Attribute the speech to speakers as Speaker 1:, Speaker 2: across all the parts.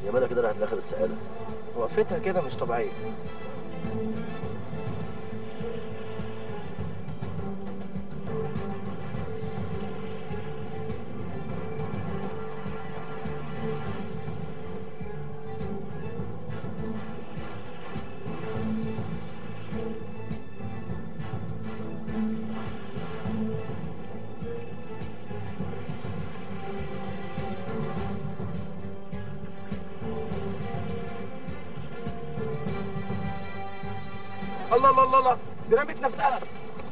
Speaker 1: يا مالها كده راحت لاخر السعاده
Speaker 2: وقفتها كده مش طبيعيه الله الله الله الله دي رمت نفسها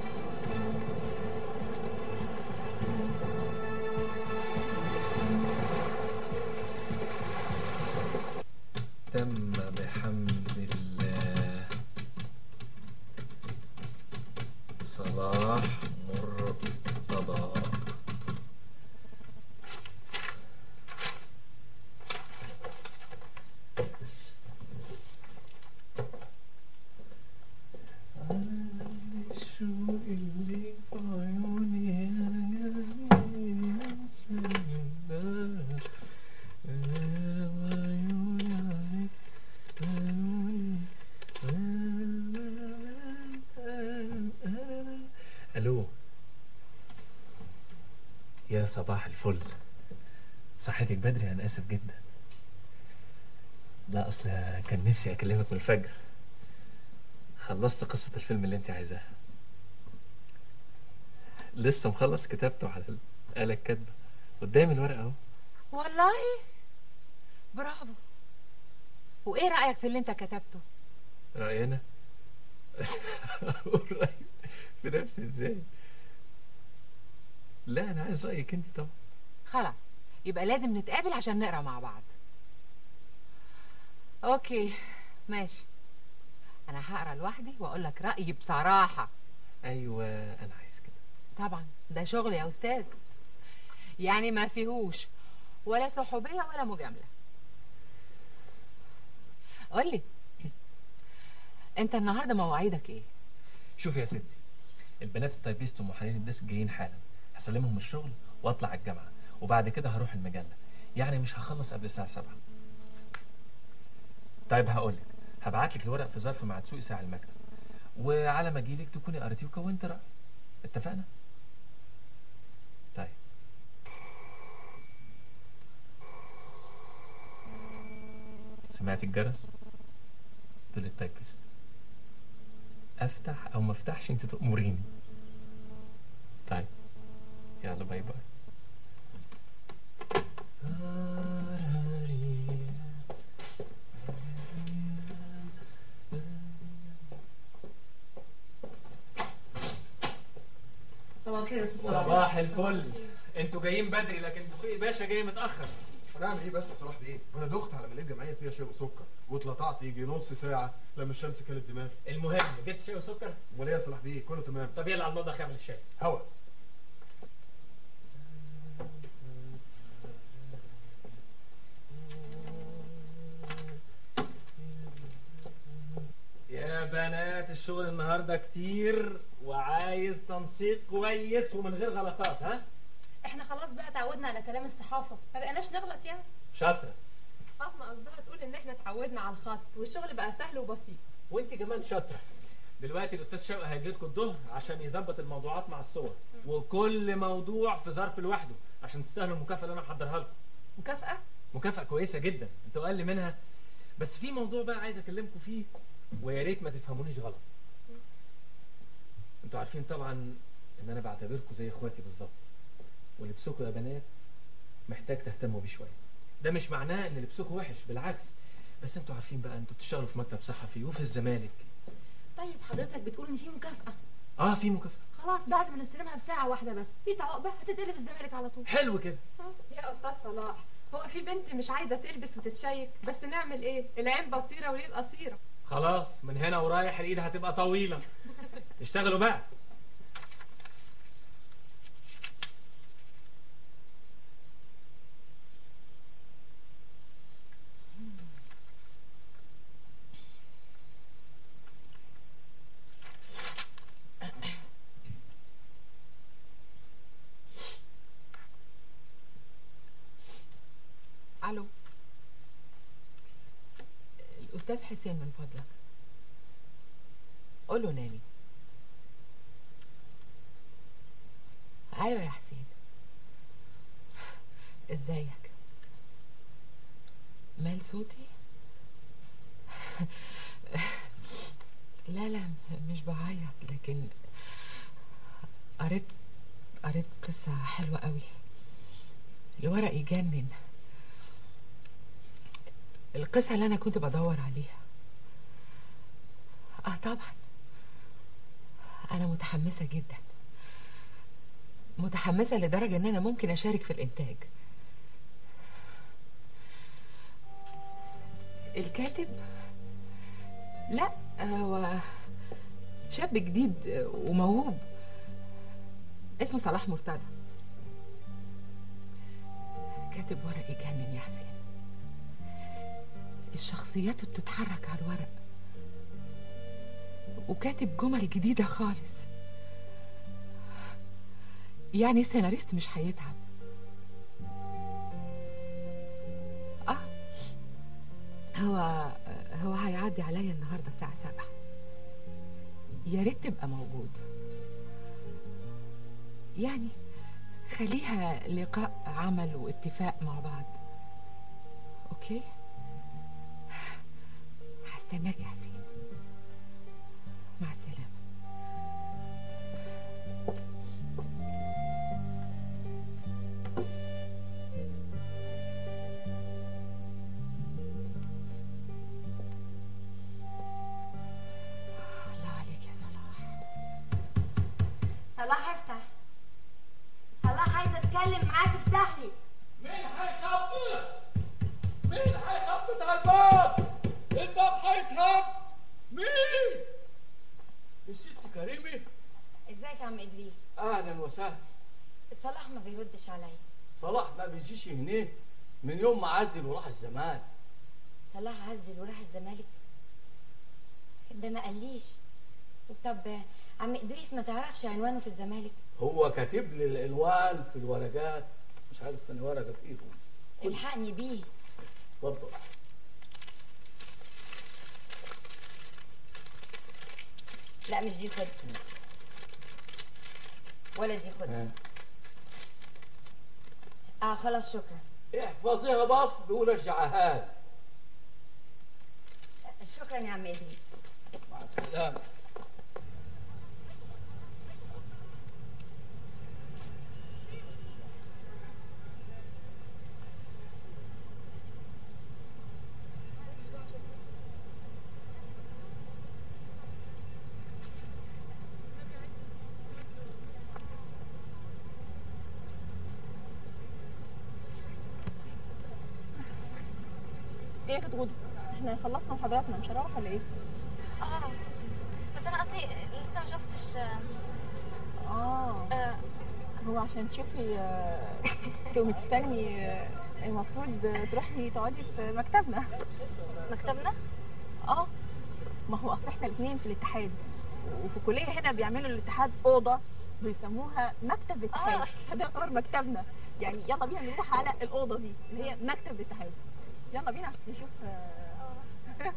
Speaker 3: تم بحمد الله صلاح مرتضى الشوق اللي في عيوني انا جميل انسى الو يا صباح الفل صحتك بدري انا اسف جدا لا اصل كان نفسي اكلمك من الفجر خلصت قصة الفيلم اللي انت عايزاها لسه مخلص كتابته على الآلة الكاتبة قدامي الورقة اهو
Speaker 4: والله برافو وايه رأيك في اللي انت كتبته
Speaker 3: رأينا أقول رأيي في نفسي ازاي لا انا عايز رأيك انت طبعا
Speaker 4: خلاص يبقى لازم نتقابل عشان نقرا مع بعض اوكي ماشي انا هقرا لوحدي واقول لك رأيي بصراحة
Speaker 3: ايوه انا عايز كده
Speaker 4: طبعا ده شغل يا استاذ يعني ما فيهوش ولا صحوبية ولا مجاملة قول لي انت النهارده مواعيدك ايه
Speaker 3: شوف يا ستي البنات التايبيست ومحللين الديسك جايين حالا هسلمهم الشغل واطلع الجامعة وبعد كده هروح المجلة يعني مش هخلص قبل الساعة سبعة طيب هقولك هبعت لك الورق في ظرف مع تسوقي ساعة المكتب وعلى ما اجيلك تكوني قريتيه وكونت رأي اتفقنا؟ طيب سمعت الجرس؟ دول التايبيست افتح او ما افتحش انت تأمريني طيب يلا باي باي
Speaker 4: صباح الخير يا
Speaker 3: صباح الفل انتوا جايين بدري لكن دسوقي باشا جاي متأخر
Speaker 5: هنعمل ايه بس يا صلاح بيه؟ انا دخت على مليان جمعيه فيها شاي وسكر واتلطعت يجي نص ساعه لما الشمس كلت دماغي
Speaker 3: المهم جبت شاي وسكر
Speaker 5: امال ايه يا صلاح بيه؟ كله تمام
Speaker 3: طب يلا على المطبخ اعمل الشاي
Speaker 5: هوا
Speaker 3: يا بنات الشغل النهارده كتير وعايز تنسيق كويس ومن غير غلطات ها
Speaker 6: احنا خلاص بقى اتعودنا على كلام الصحافة ما بقيناش نغلط يعني
Speaker 3: شاطره
Speaker 6: فاطمة قصدها تقول ان احنا اتعودنا على الخط والشغل بقى سهل وبسيط
Speaker 3: وانت كمان شاطره دلوقتي الاستاذ شوقي هيجي لكم الظهر عشان يظبط الموضوعات مع الصور وكل موضوع في ظرف لوحده عشان تستاهلوا المكافاه اللي انا محضرها لكم
Speaker 6: مكافأة
Speaker 3: مكافاه كويسه جدا انتوا اقل منها بس في موضوع بقى عايز اكلمكم فيه ويا ريت ما تفهمونيش غلط انتوا عارفين طبعا ان انا بعتبركم زي اخواتي بالظبط ولبسكم يا بنات محتاج تهتموا بيه شويه ده مش معناه ان لبسكم وحش بالعكس بس انتوا عارفين بقى انتوا بتشتغلوا في مكتب صحفي وفي الزمالك
Speaker 6: طيب حضرتك بتقول ان في مكافأة
Speaker 3: اه في مكافاه
Speaker 6: خلاص بعد ما نستلمها بساعة واحدة بس في تعاقبة هتتقلب الزمالك على طول
Speaker 3: حلو كده
Speaker 7: يا استاذ صلاح هو في بنت مش عايزه تلبس وتتشيك بس نعمل ايه العين بصيره وليه قصيره
Speaker 3: خلاص من هنا ورايح الايد هتبقى طويله اشتغلوا بقى
Speaker 4: الو الأستاذ حسين من فضلك قول له ناني أيوة يا حسين ازيك مال صوتي لا لا مش بعيط لكن قريت قريت قصة حلوة قوي الورق يجنن القصة اللي أنا كنت بدور عليها آه طبعا أنا متحمسة جدا متحمسة لدرجة إن أنا ممكن أشارك في الإنتاج الكاتب لا هو شاب جديد وموهوب اسمه صلاح مرتضى كاتب ورق يجنن يا حسين الشخصيات بتتحرك على الورق وكاتب جمل جديدة خالص يعني السيناريست مش هيتعب اه هو هو هيعدي عليا النهارده الساعة سبعة يا ريت تبقى موجود يعني خليها لقاء عمل واتفاق مع بعض اوكي هستناك يا حسين مع السلامة الله عليك يا صلاح
Speaker 1: صلاح افتح صلاح عايزه اتكلم معاك افتح لي
Speaker 3: مين هيخبط؟ مين هيخبط على الباب؟ الباب هيتهب مين؟ الست كريمة
Speaker 1: ازيك يا عم ادريس
Speaker 8: اهلا وسهلا
Speaker 1: صلاح ما بيردش عليا
Speaker 8: صلاح ما بيجيش هنا من يوم ما عزل وراح الزمان
Speaker 1: صلاح عزل وراح الزمالك ده ما قاليش طب عم ادريس ما تعرفش عنوانه في الزمالك
Speaker 8: هو كاتب لي الالوان في الورقات مش عارف ثاني ورقه فيهم
Speaker 1: الحقني بيه
Speaker 8: اتفضل
Speaker 1: لا مش دي خد ولا دي خد
Speaker 8: ها.
Speaker 1: اه خلاص شكرا
Speaker 8: احفظيها بس بيقول ارجعها
Speaker 1: شكرا يا عم ادريس
Speaker 8: مع السلامه
Speaker 6: ايه يا غدغد احنا خلصنا محاضراتنا مش هنروح ولا ايه
Speaker 9: اه بس انا قصدي لسه ما شفتش
Speaker 6: اه
Speaker 9: آه،
Speaker 6: هو عشان تشوفي آه، تقومي تستني آه، المفروض تروحي تقعدي في مكتبنا
Speaker 9: مكتبنا
Speaker 6: اه ما هو اصل احنا الاثنين في الاتحاد وفي الكليه هنا بيعملوا الاتحاد اوضه بيسموها مكتب الاتحاد
Speaker 9: آه.
Speaker 6: فده يعتبر مكتبنا يعني يلا بينا نروح على الاوضه دي اللي هي مكتب الاتحاد يلا بينا عشان نشوف آه،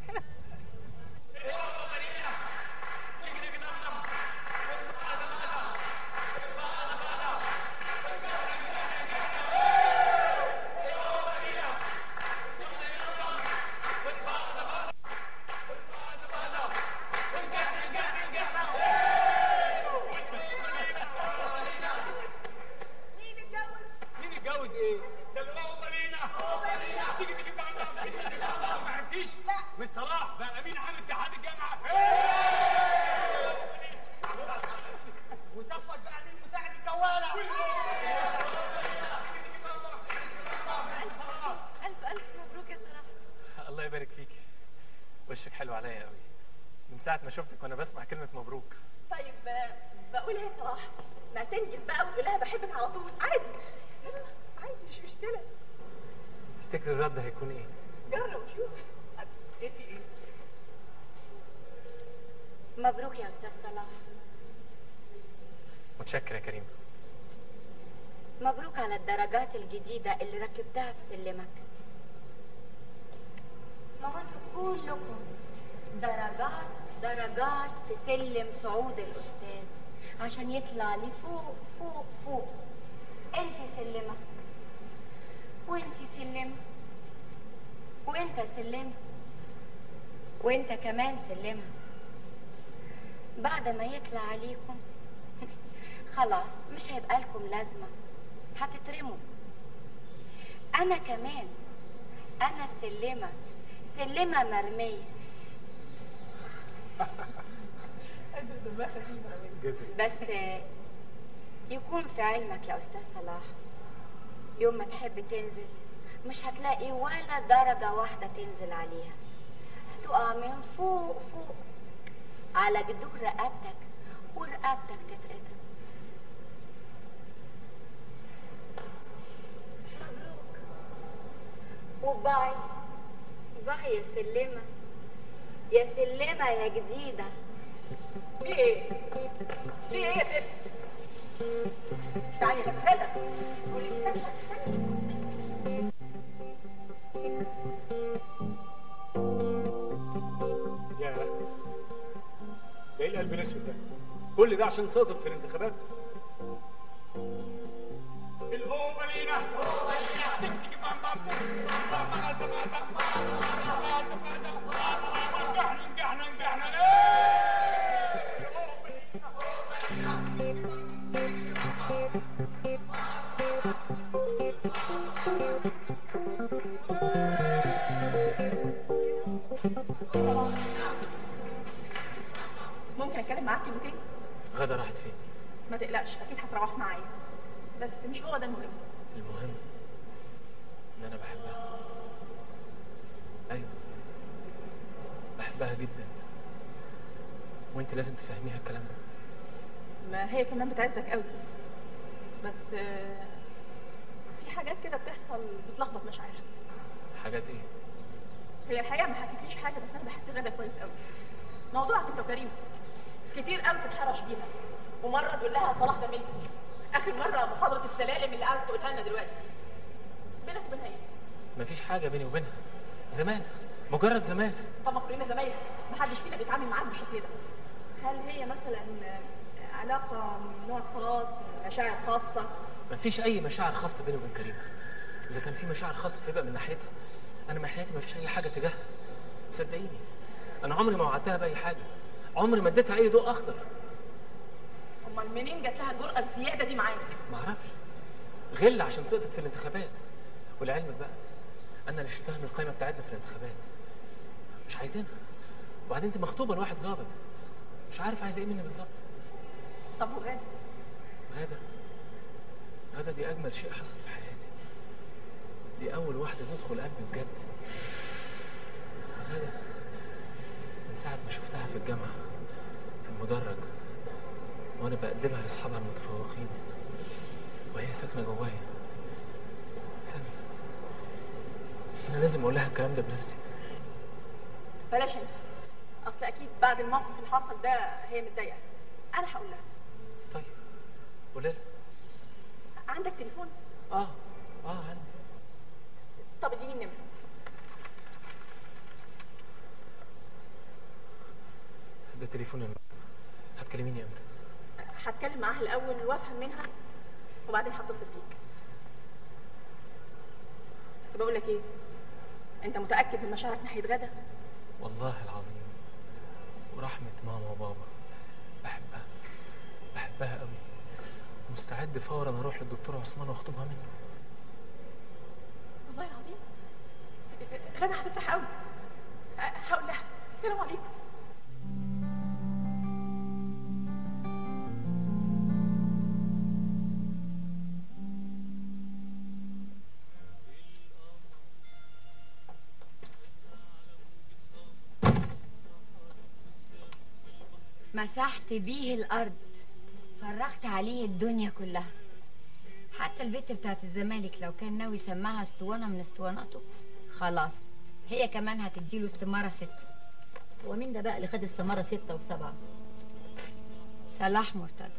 Speaker 2: مين يتجوز ايه؟ ده اللهم لينا تيجي تيجي بقى ما عرفتيش؟ مش صلاح بقى امين عام اتحاد الجامعه وصفت بقى مين مساعد الجواله
Speaker 9: الف الف مبروك يا صلاح
Speaker 3: الله يبارك فيك وشك حلو عليا قوي من ساعة ما شفتك وانا بسمع كلمة مبروك
Speaker 6: طيب آه، بقول ايه صراحه ما تنجز بقى وتقول لها بحبك على طول عادي لا، لا، لا، عادي مش مشكله
Speaker 3: تفتكر الرد هيكون ايه؟
Speaker 6: جرب وشوف ايه في ايه
Speaker 1: مبروك يا استاذ صلاح
Speaker 3: متشكر يا كريم
Speaker 1: مبروك على الدرجات الجديدة اللي ركبتها في سلمك ما هو انتوا كلكم درجات في سلم صعود الأستاذ عشان يطلع لي فوق فوق فوق انت سلمة وانت سلمة وانت سلمة وانت كمان سلمة بعد ما يطلع عليكم خلاص مش هيبقى لكم لازمة هتترموا انا كمان انا سلمة سلمة مرمية بس يكون في علمك يا استاذ صلاح يوم ما تحب تنزل مش هتلاقي ولا درجة واحدة تنزل عليها هتقع من فوق فوق على جدور رقبتك ورقبتك تتقطع مبروك وباي باي يا سلمة يا سلمة يا جديدة
Speaker 6: في ايه؟ في ايه يا ست؟ تعالي غفلة
Speaker 2: يا ده ايه القلب الاسود ده؟ كل ده عشان صادق في الانتخابات؟ الهوبة لينا هوبة لينا تك تك بام بام بام بام بام بام بام بام بام نجحنا نجحنا نجحنا ليه؟ الهوبة لينا هوبة
Speaker 6: ممكن اتكلم معاك كلمتين؟
Speaker 3: غدا راحت فين
Speaker 6: ما تقلقش اكيد هتروح معايا بس مش هو ده المهم
Speaker 3: المهم ان انا بحبها ايوه بحبها جدا وانت لازم تفهميها الكلام ده
Speaker 6: ما هي كمان بتعزك قوي بس آه، في حاجات كده بتحصل بتلخبط مشاعرها
Speaker 3: حاجات ايه
Speaker 6: هي الحقيقه ما حكيتليش حاجه بس انا بحس غدا كويس قوي موضوعك انت وكريم كتير قوي تتحرش بيها ومره تقول لها صلاح ده ملكي اخر مره محاضره السلالم اللي قاعده تقولها لنا دلوقتي بينك وبينها ايه؟
Speaker 3: مفيش حاجه بيني وبينها زمان مجرد زمان
Speaker 6: طبعا كلنا زمايل محدش فينا بيتعامل معاك بالشكل ده هل هي مثلا علاقه من نوع خاص مشاعر خاصه
Speaker 3: مفيش اي مشاعر خاصه بيني وبين كريمه اذا كان في مشاعر خاصه فيبقى من ناحيتها انا من ناحيتي مفيش اي حاجه تجاهها صدقيني انا عمري ما وعدتها باي حاجه عمري ما اديتها اي ضوء اخضر
Speaker 6: امال منين جات لها الجرأه الزياده دي معاك
Speaker 3: ما اعرفش غل عشان سقطت في الانتخابات ولعلمك بقى انا اللي شلتها من القائمه بتاعتنا في الانتخابات مش عايزينها وبعدين انت مخطوبه لواحد ظابط مش عارف عايزه ايه مني بالظبط
Speaker 6: طب وغادة
Speaker 3: غادة غادة دي أجمل شيء حصل في حياتي دي أول واحدة تدخل قلبي بجد غادة من ساعة ما شفتها في الجامعة في المدرج وأنا بقدمها لأصحابها المتفوقين وهي ساكنة جوايا سامي أنا لازم أقول لها الكلام ده بنفسي
Speaker 6: بلاش انت اصل اكيد بعد الموقف اللي حصل ده هي متضايقه انا هقول لها
Speaker 3: طيب قولي لها
Speaker 6: عندك تليفون
Speaker 3: آه آه عندي
Speaker 6: طب اديني النمره
Speaker 3: ده تليفون المكتب هتكلميني امتى؟
Speaker 6: هتكلم معاها الاول وافهم منها وبعدين هتصل بيك بس بقول لك ايه انت متاكد من مشاعرك ناحيه غدا
Speaker 3: والله العظيم ورحمة ماما وبابا بحبها بحبها قوي مستعد فورا اروح للدكتور عثمان واخطبها منه
Speaker 6: والله العظيم غدا هتفرح قوي هقول لها السلام عليكم
Speaker 1: مسحت بيه الارض فرغت عليه الدنيا كلها حتى البت بتاعت الزمالك لو كان ناوي يسمعها اسطوانه من اسطواناته خلاص هي كمان هتديله استماره ستة
Speaker 10: ومين ده بقى اللي خد استمارة ستة وسبعة
Speaker 1: صلاح مرتضى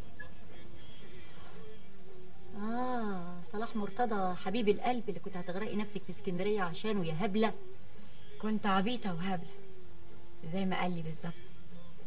Speaker 10: آه صلاح مرتضى حبيب القلب اللي كنت هتغرقي نفسك في اسكندرية عشانه يا هبلة
Speaker 1: كنت عبيطه وهبله زي ما قال لي بالظبط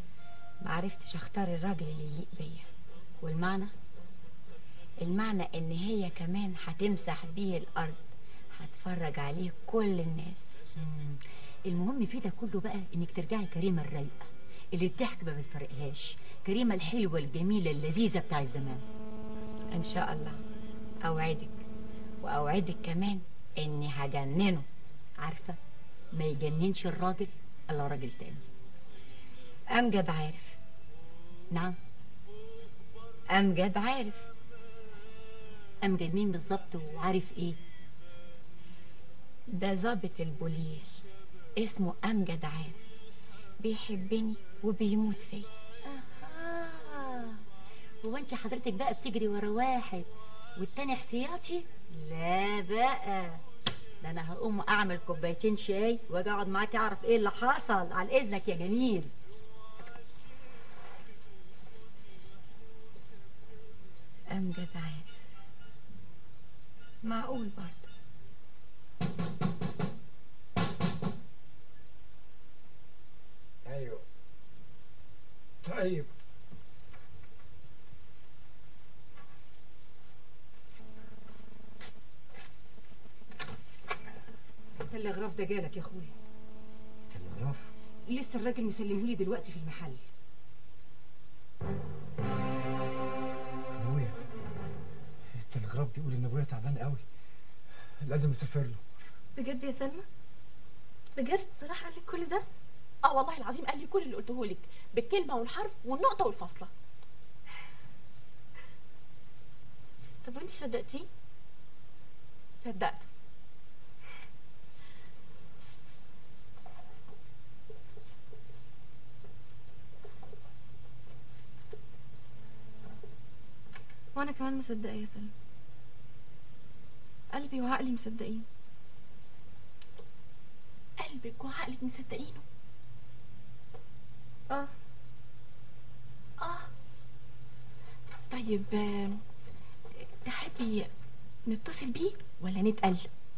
Speaker 1: معرفتش اختار الراجل اللي يليق بيا
Speaker 10: والمعنى
Speaker 1: المعنى ان هي كمان هتمسح بيه الارض هتفرج عليه كل الناس
Speaker 10: مم. المهم في ده كله بقى انك ترجعي كريمه الرايقه اللي الضحك ما بتفرقهاش كريمه الحلوه الجميله اللذيذه بتاع زمان
Speaker 1: ان شاء الله اوعدك واوعدك كمان اني هجننه
Speaker 10: عارفه ما يجننش الراجل الا راجل تاني
Speaker 1: امجد عارف
Speaker 10: نعم
Speaker 1: امجد عارف
Speaker 10: امجد مين بالظبط وعارف ايه
Speaker 1: ده ضابط البوليس اسمه امجد عارف بيحبني وبيموت فيا
Speaker 10: آه. هو انت حضرتك بقى بتجري ورا واحد والتاني احتياطي لا بقى ده انا هقوم اعمل كوبايتين شاي واجي اقعد معاكي اعرف ايه اللي حصل على اذنك يا جميل
Speaker 1: امجد عارف معقول برضه
Speaker 11: ايوه طيب
Speaker 12: التلغراف ده جالك يا اخويا
Speaker 11: تلغراف
Speaker 12: لسه الراجل مسلمهولي دلوقتي في المحل
Speaker 11: ابويا التلغراف بيقول ان ابويا تعبان قوي لازم اسافر له
Speaker 9: بجد يا سلمى بجد صراحة عليك كل ده
Speaker 6: اه والله العظيم قال لي كل اللي قلته لك بالكلمه والحرف والنقطه والفاصله
Speaker 9: طب وانت صدقتيه
Speaker 6: صدقت
Speaker 9: وانا كمان مصدقة يا سلمى قلبي وعقلي مصدقين
Speaker 6: قلبك وعقلك مصدقينه
Speaker 9: اه
Speaker 6: اه طيب آه، تحبي نتصل بيه ولا نتقل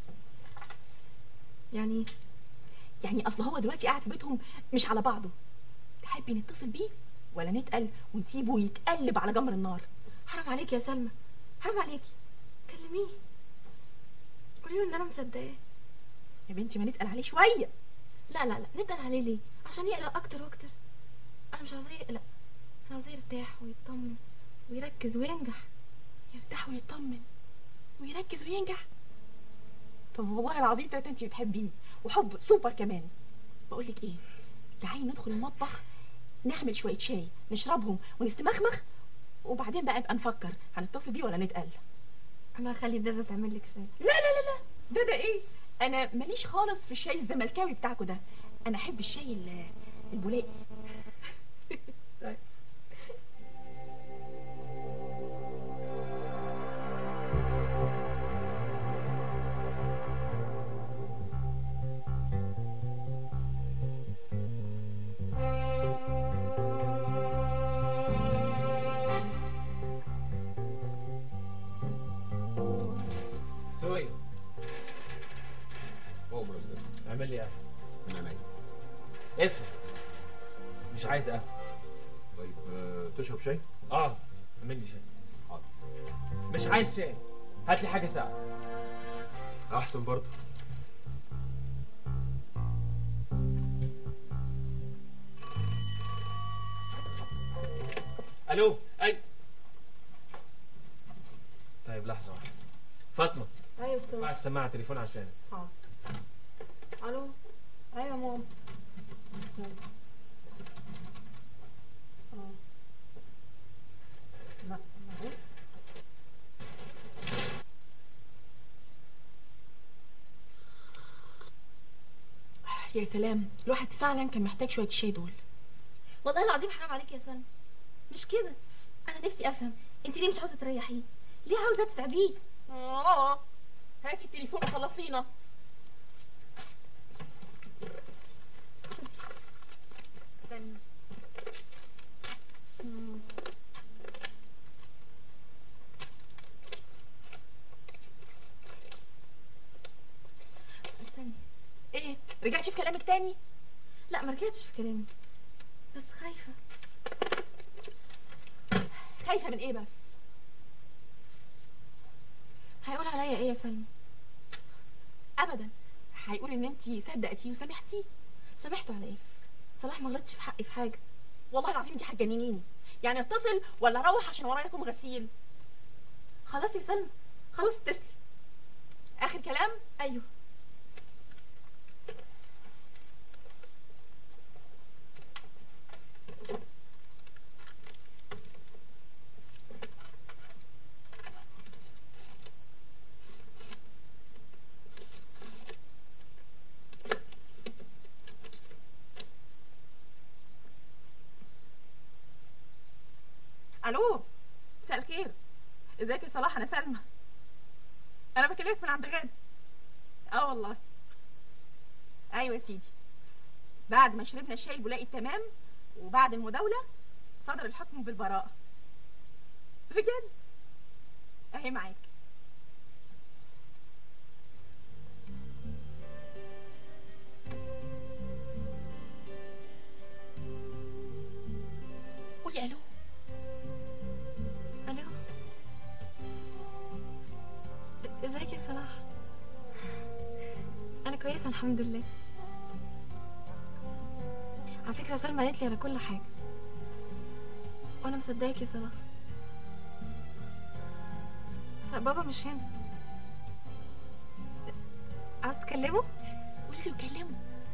Speaker 9: يعني
Speaker 6: يعني اصل هو دلوقتي قاعد في بيتهم مش على بعضه تحبي نتصل بيه ولا نتقل ونسيبه يتقلب على جمر النار
Speaker 9: حرام عليك يا سلمى حرام عليكي كلميه قولي له ان انا مصدقاه
Speaker 6: يا بنتي ما نتقل عليه شويه
Speaker 9: لا لا لا نتقل عليه ليه عشان يقلق اكتر واكتر انا مش عاوزاه يقلق انا عاوزاه يرتاح ويطمن ويركز وينجح
Speaker 6: يرتاح ويطمن ويركز وينجح طب والله العظيم تلاتة انت بتحبيه وحب سوبر كمان بقول لك ايه تعالي ندخل المطبخ نعمل شويه شاي نشربهم ونستمخمخ وبعدين بقى نبقى نفكر هنتصل بيه ولا نتقل
Speaker 9: انا هخلي دادا تعمل لك شاي
Speaker 6: لا لا لا لا ده ده ايه انا ماليش خالص في الشاي الزملكاوي بتاعكوا ده انا احب الشاي ال- البولائي
Speaker 9: طيب
Speaker 3: زوي
Speaker 5: عمر يا استاذ
Speaker 3: اعمل لي قهوه
Speaker 5: من عينيا
Speaker 3: اسمع مش عايز قهوه
Speaker 5: طيب آه، تشرب شاي؟
Speaker 3: اه اعمل لي شاي
Speaker 5: حاضر
Speaker 3: مش عايز شاي هات لي حاجه ساقعه
Speaker 5: احسن برضه
Speaker 3: الو اي طيب لحظه واحده فاطمه
Speaker 9: ايوه استاذ
Speaker 3: مع السماعه تليفون عشانك
Speaker 9: حاضر الو ايوه يا ماما يلا. اه لا معقول؟
Speaker 6: يا سلام الواحد فعلا كان محتاج شويه الشاي دول
Speaker 9: والله العظيم حرام عليك يا سلمى مش كده انا نفسي افهم انت ليه مش عاوزه تريحيه ليه عاوزه تتعبيه
Speaker 6: اه هاتي التليفون وخلصينا
Speaker 9: استني مم. استني
Speaker 6: ايه رجعتي في كلامك تاني
Speaker 9: لا ما رجعتش في كلامي بس خايفه
Speaker 6: خايفه من ايه بس
Speaker 9: هيقول عليا ايه يا سلمى
Speaker 6: ابدا هيقول ان انت صدقتيه وسامحتيه
Speaker 9: سامحته على ايه صلاح ما غلطش في حقي في حاجه
Speaker 6: والله العظيم انت هتجننيني يعني اتصل ولا اروح عشان ورايا كوم غسيل
Speaker 9: خلاص يا سلمى خلاص اتصلي
Speaker 6: اخر كلام
Speaker 9: ايوه
Speaker 6: الو مساء الخير ازيك يا صلاح انا سلمى انا بكلمك من عند غاد اه والله ايوه يا سيدي بعد ما شربنا الشاي بلاقي التمام وبعد المداولة صدر الحكم بالبراءة بجد اهي معاك قولي الو
Speaker 9: الو ازيك يا صلاح انا كويسه الحمد لله على فكره سلمى قالت لي على كل حاجه وانا مصدقك يا صلاح لا بابا مش هنا عايز تكلمه
Speaker 6: قولي له كلمه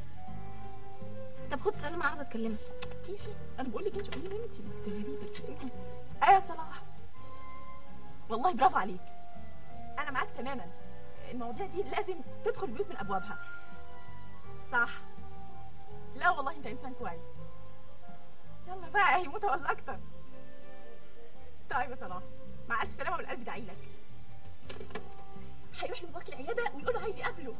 Speaker 9: طب خد سلمى عاوزه اتكلمك
Speaker 6: انا بقول لك انت قولي له انت انت غريبه ايه يا صلاح والله برافو عليك انا معاك تماما المواضيع دي لازم تدخل البيوت من ابوابها صح لا والله انت انسان كويس يلا بقى هيموت ولا اكتر طيب يا صلاح مع الف سلامه والقلب داعي لك هيروح لباباك العياده ويقول له عايز يقابله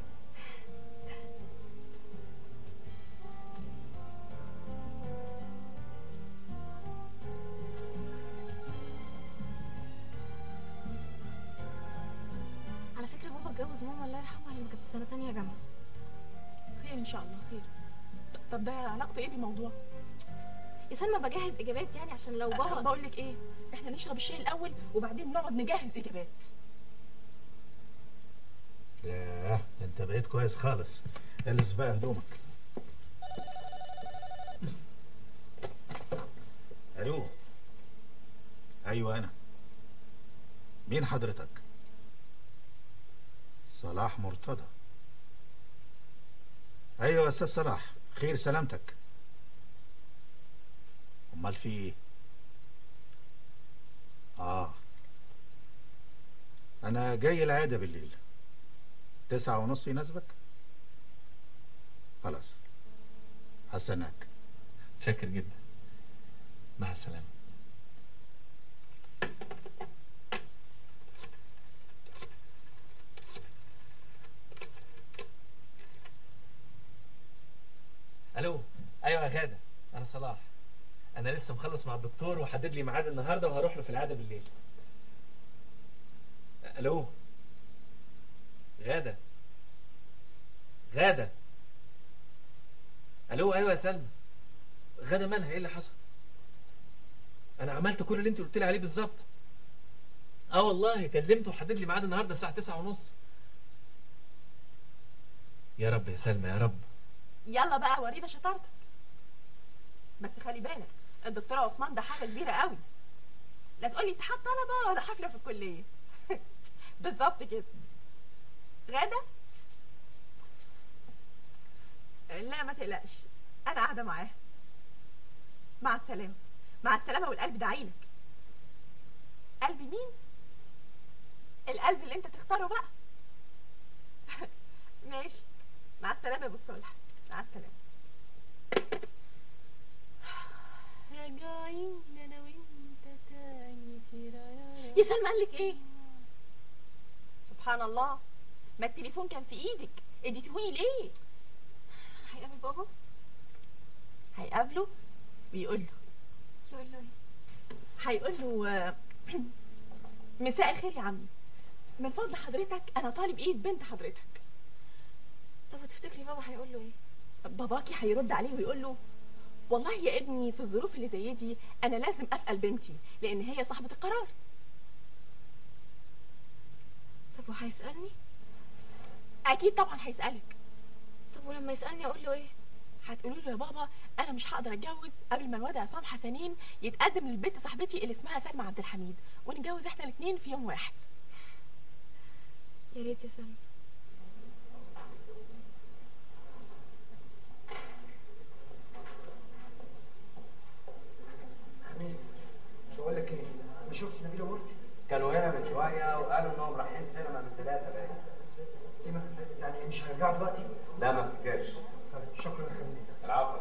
Speaker 9: على فكره بابا اتجوز ماما الله يرحمها لما كانت في سنه تانية جامعه
Speaker 6: خير ان شاء الله خير ط- طب ده علاقته ايه بالموضوع
Speaker 9: يا سلمى بجهز اجابات يعني عشان لو
Speaker 6: بابا
Speaker 9: بابا
Speaker 6: بقول لك ايه احنا نشرب الشاي الاول وبعدين نقعد نجهز اجابات
Speaker 13: ياه انت بقيت كويس خالص البس بقى هدومك الو ايوه انا مين حضرتك صلاح مرتضى ايوه يا استاذ صلاح خير سلامتك امال في ايه اه انا جاي العياده بالليل تسعة ونص يناسبك خلاص هستناك
Speaker 3: شاكر جدا مع السلامة الو ايوه يا غاده انا صلاح انا لسه مخلص مع الدكتور وحدد لي ميعاد النهارده وهروح له في العاده بالليل الو غاده غاده الو ايوه يا سلمى غاده مالها ايه اللي حصل انا عملت كل اللي انت قلت لي عليه بالظبط اه والله كلمته وحدد لي ميعاد النهارده الساعه 9 ونص يا رب يا سلمى يا رب
Speaker 6: يلا بقى ورينا شطارتك بس خلي بالك الدكتور عثمان ده حاجه كبيره قوي لا تقولي اتحاد طلبه ولا حفله في الكليه بالظبط كده غدا لا ما تقلقش انا قاعده معاه مع السلامه مع السلامه والقلب ده عينك قلب مين القلب اللي انت تختاره بقى ماشي مع السلامه يا ابو الصالح مع السلامه راجعين انا وانت تاني
Speaker 9: يا سلمى قال لك ايه
Speaker 6: سبحان الله ما التليفون كان في ايدك اديتهوني ليه
Speaker 9: هيقابل بابا
Speaker 6: هيقابله ويقول له
Speaker 9: يقول له ايه
Speaker 6: هيقول له آه، مساء الخير يا عمي من فضل حضرتك انا طالب ايد بنت حضرتك
Speaker 9: طب وتفتكري بابا هيقول له ايه
Speaker 6: باباكي هيرد عليه ويقول له والله يا ابني في الظروف اللي زي دي انا لازم اسال بنتي لان هي صاحبه القرار
Speaker 9: طب وهيسألني
Speaker 6: اكيد طبعا هيسالك
Speaker 9: طب ولما يسألني اقول له ايه
Speaker 6: هتقولي له يا بابا انا مش هقدر اتجوز قبل ما الواد عصام حسنين يتقدم للبنت صاحبتي اللي اسمها سلمى عبد الحميد ونتجوز احنا الاثنين في يوم واحد
Speaker 9: يا ريت يا سلمى
Speaker 11: خميس بقول لك ايه ما شفتش نبيله مرسي
Speaker 14: كانوا هنا من شويه وقالوا انهم رايحين سينما من ثلاثه باين
Speaker 11: سيما يعني مش هيرجعوا دلوقتي
Speaker 14: لا ما افتكرش
Speaker 11: طيب شكرا يا خميس
Speaker 14: العفو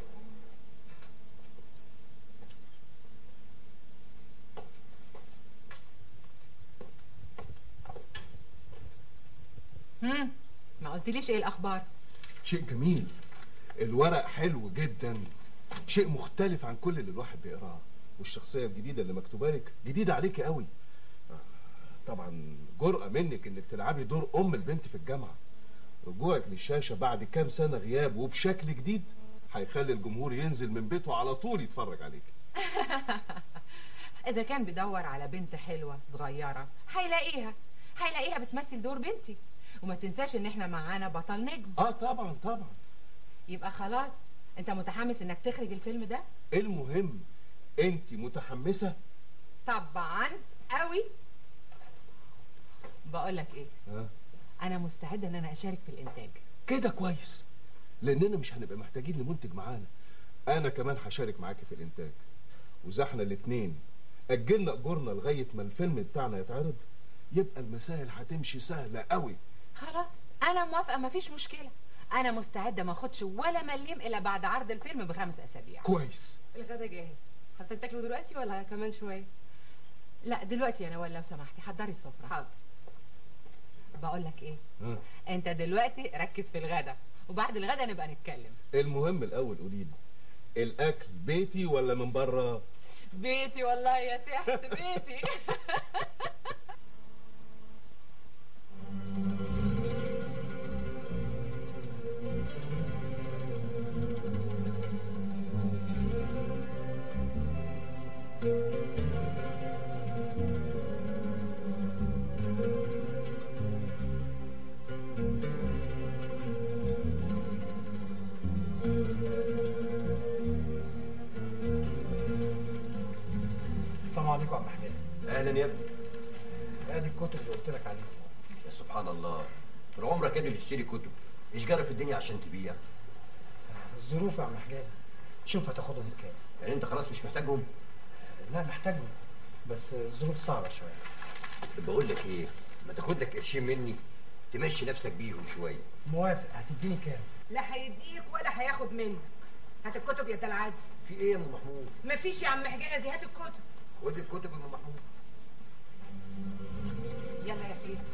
Speaker 4: هم ما قلتليش ايه الاخبار
Speaker 5: شيء جميل الورق حلو جدا شيء مختلف عن كل اللي الواحد بيقراه والشخصية الجديدة اللي مكتوبة لك جديدة عليكي قوي آه، طبعا جرأة منك انك تلعبي دور ام البنت في الجامعة رجوعك للشاشة بعد كام سنة غياب وبشكل جديد هيخلي الجمهور ينزل من بيته على طول يتفرج عليك
Speaker 4: اذا كان بيدور على بنت حلوه صغيره هيلاقيها هيلاقيها بتمثل دور بنتي وما تنساش ان احنا معانا بطل نجم
Speaker 5: اه طبعا طبعا
Speaker 4: يبقى خلاص انت متحمس انك تخرج الفيلم ده
Speaker 5: المهم انت متحمسة
Speaker 4: طبعا قوي بقول لك ايه
Speaker 5: ها
Speaker 4: انا مستعده ان انا اشارك في الانتاج
Speaker 5: كده كويس لاننا مش هنبقى محتاجين لمنتج معانا انا كمان هشارك معاكي في الانتاج واذا احنا الاتنين اجلنا اجورنا لغايه ما الفيلم بتاعنا يتعرض يبقى المسائل هتمشي سهله قوي
Speaker 4: خلاص انا موافقه مفيش مشكله انا مستعده ما اخدش ولا مليم الا بعد عرض الفيلم بخمس اسابيع
Speaker 5: كويس
Speaker 7: الغدا جاهز حضرتك تاكلوا دلوقتي ولا كمان شويه
Speaker 4: لا دلوقتي يا نوال لو سمحتي حضري السفره
Speaker 7: حاضر
Speaker 4: بقول لك ايه
Speaker 5: ها.
Speaker 4: انت دلوقتي ركز في الغدا وبعد الغدا نبقى نتكلم
Speaker 5: المهم الاول قولي لي الاكل بيتي ولا من بره
Speaker 4: بيتي والله يا سحت بيتي
Speaker 11: السلام عليكم يا عم حجاز
Speaker 15: اهلا يا ابني
Speaker 11: ادي الكتب اللي قلت لك عليها
Speaker 15: يا سبحان الله طول عمرك قادر تشتري كتب ايش جرى في الدنيا عشان تبيع
Speaker 11: الظروف يا عم حجاز شوف هتاخدهم بكام
Speaker 15: يعني انت خلاص مش محتاجهم
Speaker 11: لا محتاجهم بس الظروف صعبه شويه
Speaker 15: طب بقول لك ايه ما تاخد لك قرشين مني تمشي نفسك بيهم شويه
Speaker 11: موافق هتديني كام
Speaker 12: لا هيديك ولا هياخد منك هات الكتب يا دلعادي
Speaker 15: في ايه يا ام محمود
Speaker 12: مفيش يا عم حجازي هات الكتب
Speaker 15: خد الكتب يا ام محمود
Speaker 12: يلا يا فيصل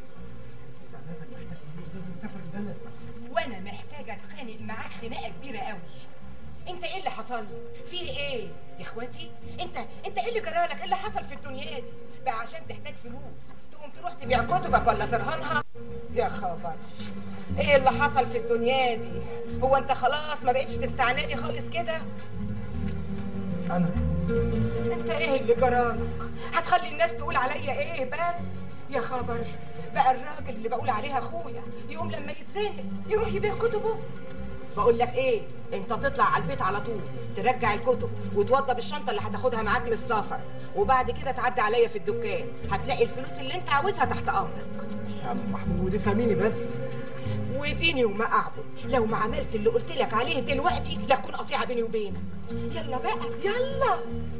Speaker 11: لازم نسافر البلد
Speaker 12: وانا محتاجه اتخانق معاك خناقه كبيره قوي انت ايه اللي حصل لي في ايه يا اخواتي انت انت ايه اللي جرالك ايه اللي حصل في الدنيا دي بقى عشان تحتاج فلوس تقوم تروح تبيع كتبك ولا ترهنها يا خبر ايه اللي حصل في الدنيا دي هو انت خلاص ما بقتش تستعناني خالص كده
Speaker 11: انا
Speaker 12: انت ايه اللي جرالك هتخلي الناس تقول عليا ايه بس يا خبر بقى الراجل اللي بقول عليها اخويا يقوم لما يتزنق يروح يبيع كتبه بقول لك ايه انت تطلع على البيت على طول ترجع الكتب وتوضب الشنطه اللي هتاخدها معاك للسفر وبعد كده تعدي عليا في الدكان هتلاقي الفلوس اللي انت عاوزها تحت امرك
Speaker 11: يا عم محمود افهميني بس
Speaker 12: وديني وما اعبد لو ما عملت اللي قلت لك عليه دلوقتي لكون قطيعه بيني وبينك يلا بقى يلا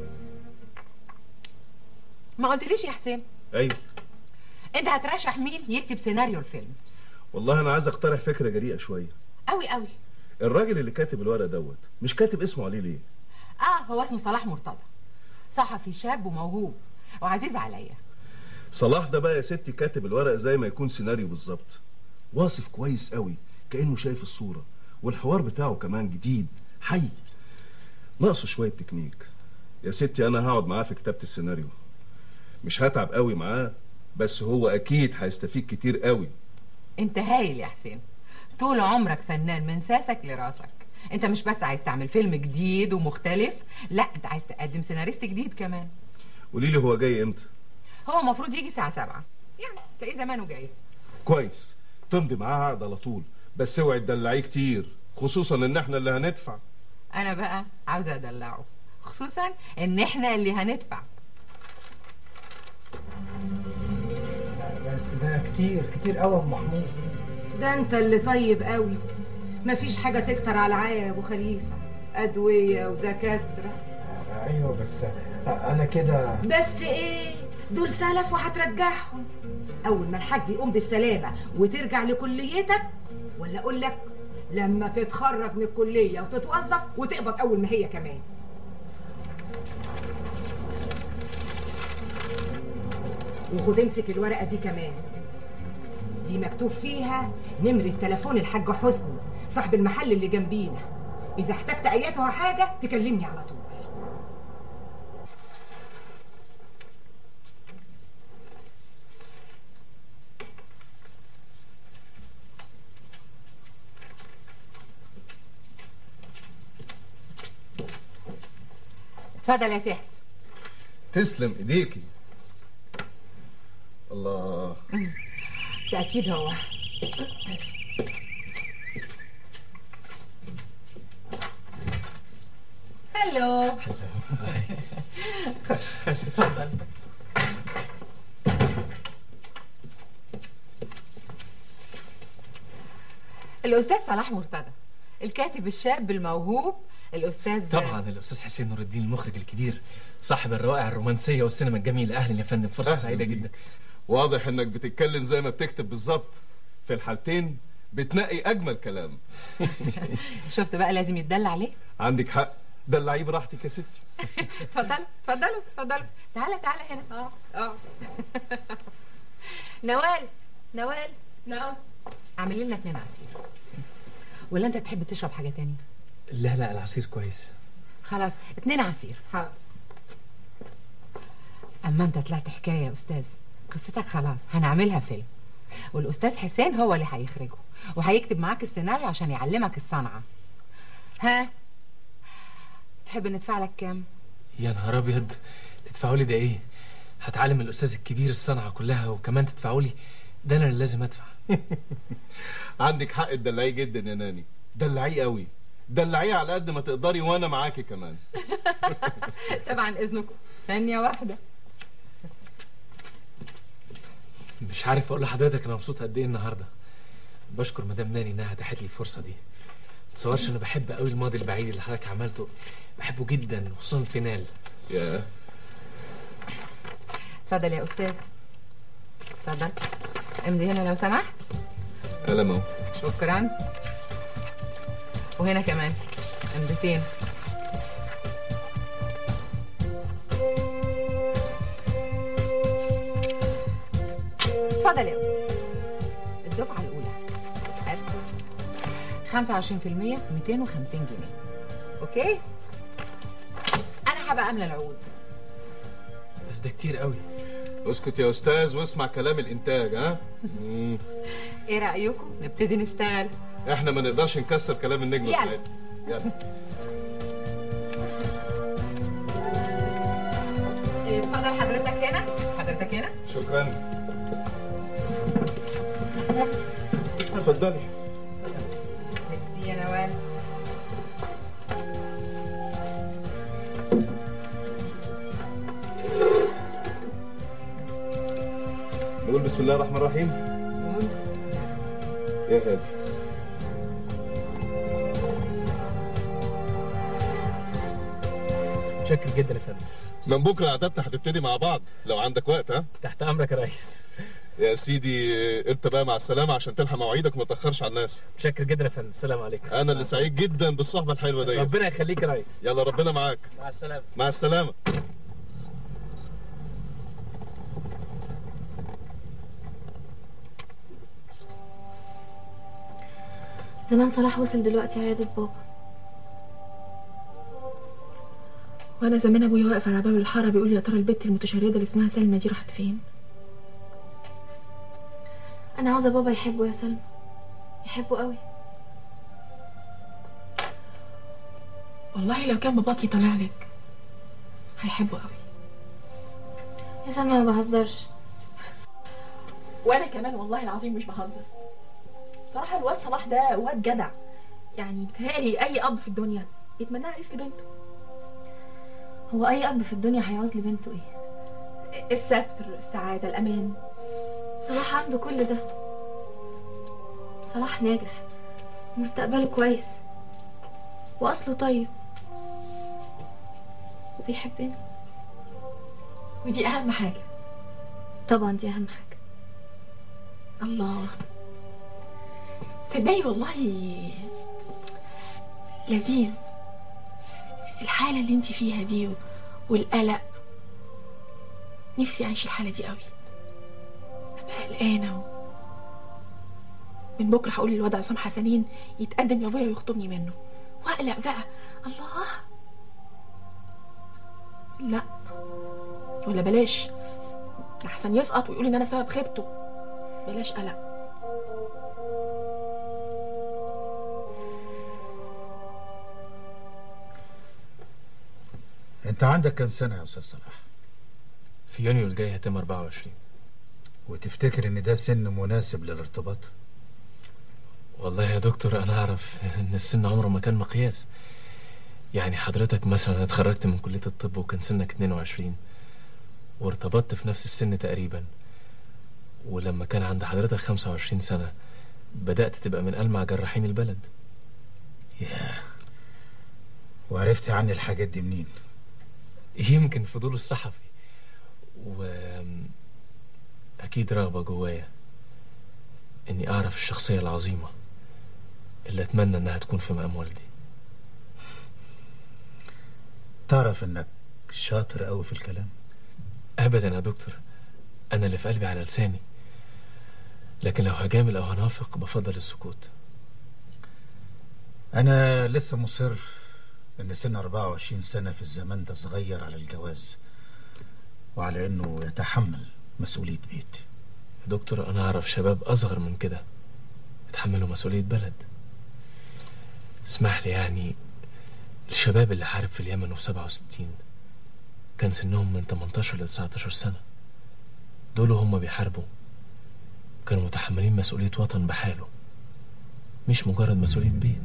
Speaker 4: ما قلتليش يا حسين
Speaker 5: ايوه
Speaker 4: انت هترشح مين يكتب سيناريو الفيلم
Speaker 5: والله انا عايز اقترح فكره جريئه شويه
Speaker 4: قوي قوي
Speaker 5: الراجل اللي كاتب الورق دوت مش كاتب اسمه عليه ليه
Speaker 4: اه هو اسمه صلاح مرتضى صحفي شاب وموهوب وعزيز عليا
Speaker 5: صلاح ده بقى يا ستي كاتب الورق زي ما يكون سيناريو بالظبط واصف كويس قوي كانه شايف الصوره والحوار بتاعه كمان جديد حي ناقصه شويه تكنيك يا ستي انا هقعد معاه في كتابه السيناريو مش هتعب قوي معاه بس هو اكيد هيستفيد كتير قوي
Speaker 4: انت هايل يا حسين طول عمرك فنان من ساسك لراسك انت مش بس عايز تعمل فيلم جديد ومختلف لا انت عايز تقدم سيناريست جديد كمان
Speaker 5: قولي لي هو جاي امتى
Speaker 4: هو المفروض يجي الساعه 7 يعني تلاقيه زمانه جاي
Speaker 5: كويس تمضي معاه عقد على طول بس اوعي تدلعيه كتير خصوصا ان احنا اللي هندفع
Speaker 4: انا بقى عاوزه ادلعه خصوصا ان احنا اللي هندفع
Speaker 11: بس ده كتير كتير قوي يا أم محمود
Speaker 12: ده انت اللي طيب قوي مفيش حاجة تكتر على العيا يا ابو خليفة ادوية ودكاترة
Speaker 11: ايوه بس انا كده
Speaker 12: بس ايه دول سلف وهترجعهم اول ما الحاج يقوم بالسلامة وترجع لكليتك ولا اقول لك لما تتخرج من الكلية وتتوظف وتقبض اول ما هي كمان وخد امسك الورقة دي كمان دي مكتوب فيها نمرة تليفون الحاج حسني صاحب المحل اللي جنبينا إذا احتجت أياتها حاجة تكلمني على طول
Speaker 4: اتفضل يا سحس
Speaker 5: تسلم ايديكي الله
Speaker 4: ده اكيد هو هلو الاستاذ صلاح مرتضى الكاتب الشاب الموهوب الاستاذ
Speaker 3: طبعا الاستاذ حسين نور الدين المخرج الكبير صاحب الروائع الرومانسيه والسينما الجميله اهلا يا فندم فرصه
Speaker 5: أهلاً
Speaker 3: سعيده
Speaker 5: بيك.
Speaker 3: جدا
Speaker 5: واضح انك بتتكلم زي ما بتكتب بالظبط في الحالتين بتنقي اجمل كلام
Speaker 4: شفت بقى لازم يتدلع عليه
Speaker 5: عندك حق دلعيه براحتك يا ستي
Speaker 4: اتفضلوا اتفضلوا اتفضلوا تعالى تعالى هنا اه اه نوال نوال نعم اعملي لنا اتنين عصير ولا انت تحب تشرب حاجه تانية
Speaker 3: لا لا العصير كويس
Speaker 4: خلاص اتنين عصير حاضر اما انت طلعت حكايه يا استاذ قصتك خلاص هنعملها فيلم والاستاذ حسين هو اللي هيخرجه وهيكتب معاك السيناريو عشان يعلمك الصنعه ها تحب ندفع لك كام
Speaker 3: يا نهار ابيض تدفعوا لي ده ايه هتعلم الاستاذ الكبير الصنعه كلها وكمان تدفعوا لي ده انا اللي لازم ادفع
Speaker 5: عندك حق تدلعيه جدا يا ناني دلعيه قوي دلعيه على قد ما تقدري وانا معاكي كمان
Speaker 4: طبعا اذنكم ثانيه واحده
Speaker 3: مش عارف اقول لحضرتك انا مبسوط قد ايه النهارده بشكر مدام ناني انها اتاحت لي الفرصه دي تصورش انا بحب قوي الماضي البعيد اللي حضرتك عملته بحبه جدا خصوصا الفينال
Speaker 5: يا
Speaker 4: اتفضل يا استاذ اتفضل امضي هنا لو سمحت
Speaker 5: قلم اهو
Speaker 4: شكرا وهنا كمان امضتين اتفضل يا استاذ الدفعه الاولى هات 25% 250 جنيه اوكي انا هبقى املى العقود
Speaker 3: بس ده كتير قوي
Speaker 5: اسكت يا استاذ واسمع كلام الانتاج ها مم.
Speaker 4: ايه رايكم نبتدي نشتغل
Speaker 5: احنا ما نقدرش نكسر كلام النجم
Speaker 4: يلا.
Speaker 5: بتاعتنا يلا
Speaker 4: إيه، اتفضل حضرتك هنا حضرتك هنا
Speaker 5: شكرا اتفضلي
Speaker 4: ميرسي يا نوال
Speaker 5: نقول بسم الله الرحمن الرحيم يا هادي
Speaker 3: متشكر جدا يا فندم
Speaker 5: من بكره عادتنا هتبتدي مع بعض لو عندك وقت ها
Speaker 3: تحت امرك يا ريس
Speaker 5: يا سيدي انت بقى مع السلامه عشان تلحق مواعيدك وما تاخرش على الناس
Speaker 3: متشكر جدا يا فندم السلام عليكم
Speaker 5: انا اللي سعيد جدا بالصحبه الحلوه دي
Speaker 3: ربنا يخليك يا ريس
Speaker 5: يلا ربنا معاك
Speaker 3: مع السلامه
Speaker 5: مع السلامه
Speaker 9: زمان صلاح وصل دلوقتي عيادة بابا
Speaker 7: وانا زمان ابويا واقف على باب الحاره بيقول يا ترى البت المتشرده اللي اسمها سلمى دي راحت فين
Speaker 9: انا عاوزة بابا يحبه يا سلمى يحبه قوي
Speaker 6: والله لو كان باباكي طلع لك هيحبه قوي
Speaker 9: يا سلمى ما بهزرش
Speaker 6: وانا كمان والله العظيم مش بهزر صراحة الواد صلاح ده واد جدع يعني بتهيألي اي اب في الدنيا يتمنى عريس لبنته
Speaker 9: هو اي اب في الدنيا هيعوز لبنته ايه
Speaker 6: الستر السعادة الامان
Speaker 9: صلاح عنده كل ده صلاح ناجح مستقبله كويس واصله طيب وبيحبنا
Speaker 6: ودي اهم حاجة
Speaker 9: طبعا دي اهم حاجه
Speaker 6: الله تصدقي والله لذيذ الحالة اللي انت فيها دي والقلق نفسي اعيش الحالة دي قوي ابقى قلقانة و... من بكرة هقول للواد عصام حسنين يتقدم لابويا ويخطبني منه واقلق بقى الله لا ولا بلاش احسن يسقط ويقول ان انا سبب خيبته بلاش قلق
Speaker 13: انت عندك كام سنة يا استاذ صلاح
Speaker 3: في يونيو الجاي هتم 24
Speaker 13: وتفتكر ان ده سن مناسب للارتباط
Speaker 3: والله يا دكتور انا اعرف ان السن عمره ما كان مقياس يعني حضرتك مثلا اتخرجت من كلية الطب وكان سنك 22 وارتبطت في نفس السن تقريبا ولما كان عند حضرتك 25 سنة بدأت تبقى من ألمع جراحين البلد
Speaker 13: ياه وعرفت عني الحاجات دي منين
Speaker 3: يمكن فضول الصحفي و أكيد رغبة جوايا إني أعرف الشخصية العظيمة اللي أتمنى إنها تكون في مقام والدي
Speaker 13: تعرف انك شاطر قوي في الكلام
Speaker 3: أبدا يا دكتور أنا اللي في قلبي على لساني لكن لو هجامل أو هنافق بفضل السكوت
Speaker 13: انا لسه مصر ان سن 24 سنة في الزمان ده صغير على الجواز وعلى انه يتحمل مسؤولية بيت
Speaker 3: يا دكتور أنا أعرف شباب أصغر من كده يتحملوا مسؤولية بلد اسمح لي يعني الشباب اللي حارب في اليمن في 67 كان سنهم من 18 ل 19 سنة دول هم بيحاربوا كانوا متحملين مسؤولية وطن بحاله مش مجرد مسؤولية بيت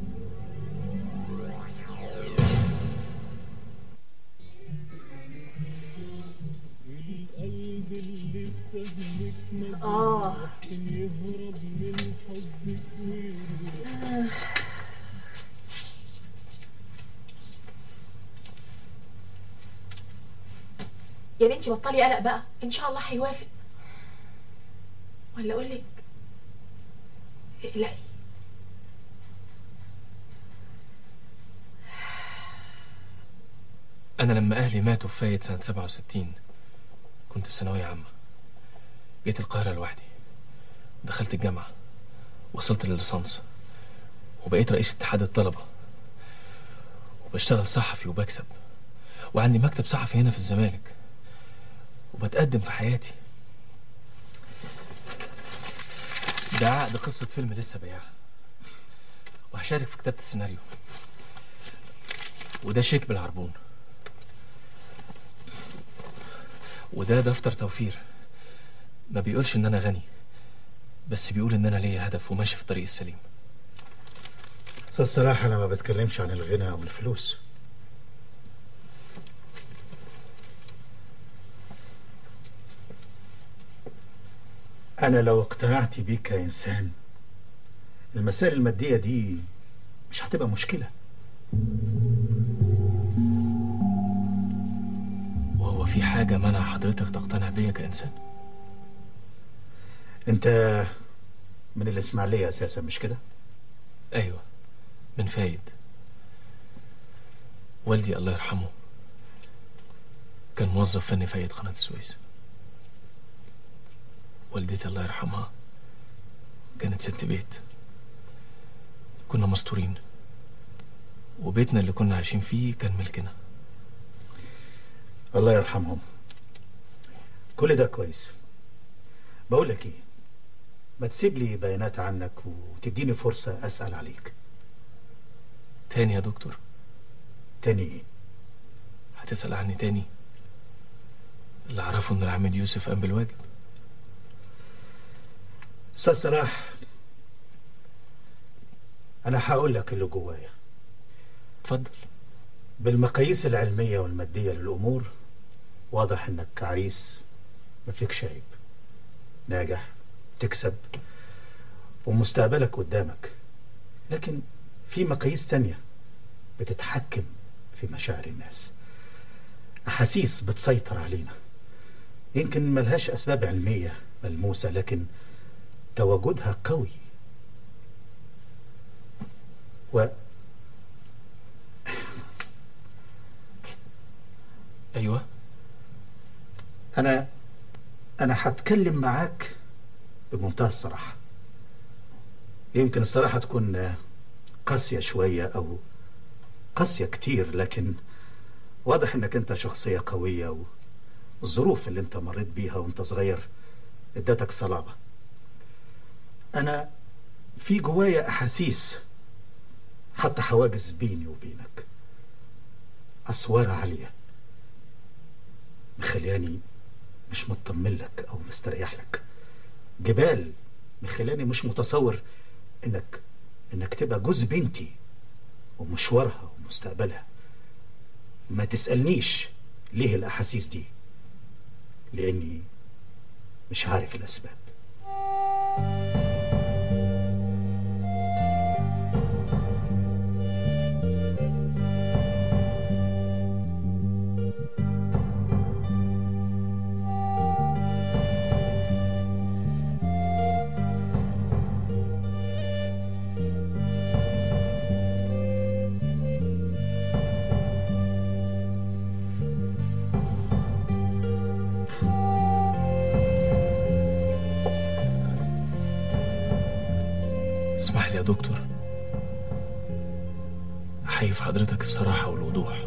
Speaker 6: اه يا بنتي بطلي قلق بقى ان شاء الله هيوافق ولا اقول لك اقلقي
Speaker 3: أنا لما أهلي ماتوا في فايت سنة 67 كنت في ثانوية عامة جيت القاهرة لوحدي دخلت الجامعة وصلت للليسانس وبقيت رئيس اتحاد الطلبة وبشتغل صحفي وبكسب وعندي مكتب صحفي هنا في الزمالك وبتقدم في حياتي ده عقد قصة فيلم لسه بيعها وهشارك في كتابة السيناريو وده شيك بالعربون وده دفتر توفير ما بيقولش ان انا غني بس بيقول ان انا ليا هدف وماشي في الطريق السليم
Speaker 13: استاذ صلاح انا ما بتكلمش عن الغنى او الفلوس انا لو اقتنعت بيك كانسان المسائل المادية دي مش هتبقى مشكلة
Speaker 3: وهو في حاجة منع حضرتك تقتنع بيا كإنسان
Speaker 13: انت من الاسماعيلية اساسا مش كده
Speaker 3: ايوه من فايد والدي الله يرحمه كان موظف فني فايد قناة السويس والدتي الله يرحمها كانت ست بيت كنا مستورين وبيتنا اللي كنا عايشين فيه كان ملكنا
Speaker 13: الله يرحمهم كل ده كويس بقول لك ايه ما تسيب لي بيانات عنك وتديني فرصة اسأل عليك
Speaker 3: تاني يا دكتور
Speaker 13: تاني ايه
Speaker 3: هتسأل عني تاني اللي اعرفه ان العميد يوسف قام بالواجب
Speaker 13: استاذ صلاح انا هقول لك اللي جوايا
Speaker 3: اتفضل
Speaker 13: بالمقاييس العلمية والمادية للأمور واضح إنك عريس ما فيكش عيب ناجح تكسب ومستقبلك قدامك لكن في مقاييس تانية بتتحكم في مشاعر الناس أحاسيس بتسيطر علينا يمكن ملهاش أسباب علمية ملموسة لكن تواجدها قوي و
Speaker 3: ايوه
Speaker 13: أنا أنا هتكلم معاك بمنتهى الصراحة يمكن الصراحة تكون قاسية شوية أو قاسية كتير لكن واضح إنك أنت شخصية قوية والظروف اللي أنت مريت بيها وأنت صغير ادتك صلابة أنا في جوايا أحاسيس حتى حواجز بيني وبينك أسوار عالية مخلياني مش مطمن لك او مستريح لك جبال مخلاني مش متصور انك انك تبقى جوز بنتي ومشوارها ومستقبلها ما تسألنيش ليه الاحاسيس دي لاني مش عارف الاسباب
Speaker 3: اسمح لي يا دكتور احيي في حضرتك الصراحة والوضوح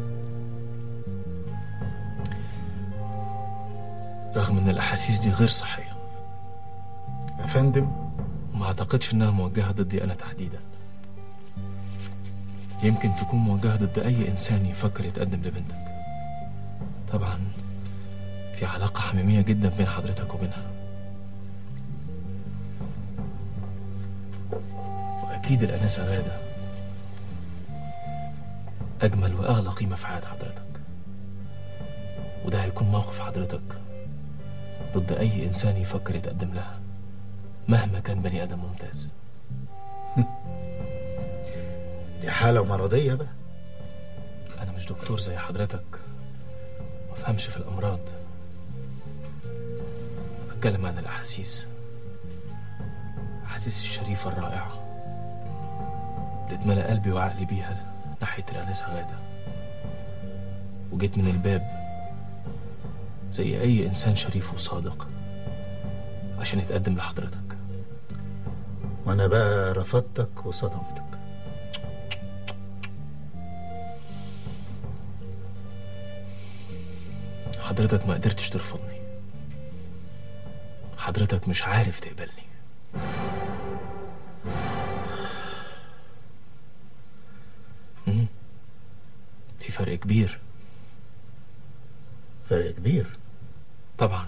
Speaker 3: رغم ان الاحاسيس دي غير صحية
Speaker 13: يا فندم
Speaker 3: ما اعتقدش انها موجهة ضدي انا تحديدا يمكن تكون موجهة ضد اي انسان يفكر يتقدم لبنتك طبعا في علاقة حميمية جدا بين حضرتك وبينها واكيد الانسة غادة اجمل واغلى قيمة في حياة حضرتك وده هيكون موقف حضرتك ضد اي انسان يفكر يتقدم لها مهما كان بني ادم ممتاز
Speaker 13: دي حالة مرضية بقى
Speaker 3: انا مش دكتور زي حضرتك ما فهمش في الامراض بتكلم عن الاحاسيس احاسيس الشريفة الرائعة اللي اتملى قلبي وعقلي بيها ناحية الانسة غادة وجيت من الباب زي اي انسان شريف وصادق عشان يتقدم لحضرتك
Speaker 13: وانا بقى رفضتك وصدمتك
Speaker 3: حضرتك ما قدرتش ترفضني حضرتك مش عارف تقبلني مم. في فرق كبير
Speaker 13: فرق كبير
Speaker 3: طبعا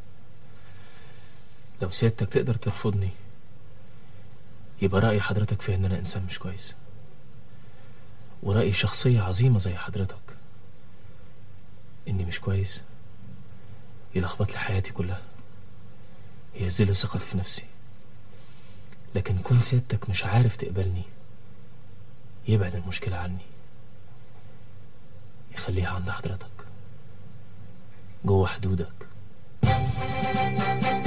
Speaker 3: لو سيادتك تقدر ترفضني يبقى رأي حضرتك في ان انا انسان مش كويس ورأي شخصية عظيمة زي حضرتك اني مش كويس يلخبط لي حياتي كلها يهزلي ثقتي في نفسي لكن كون سيادتك مش عارف تقبلني يبعد المشكلة عني يخليها عند حضرتك جوه حدودك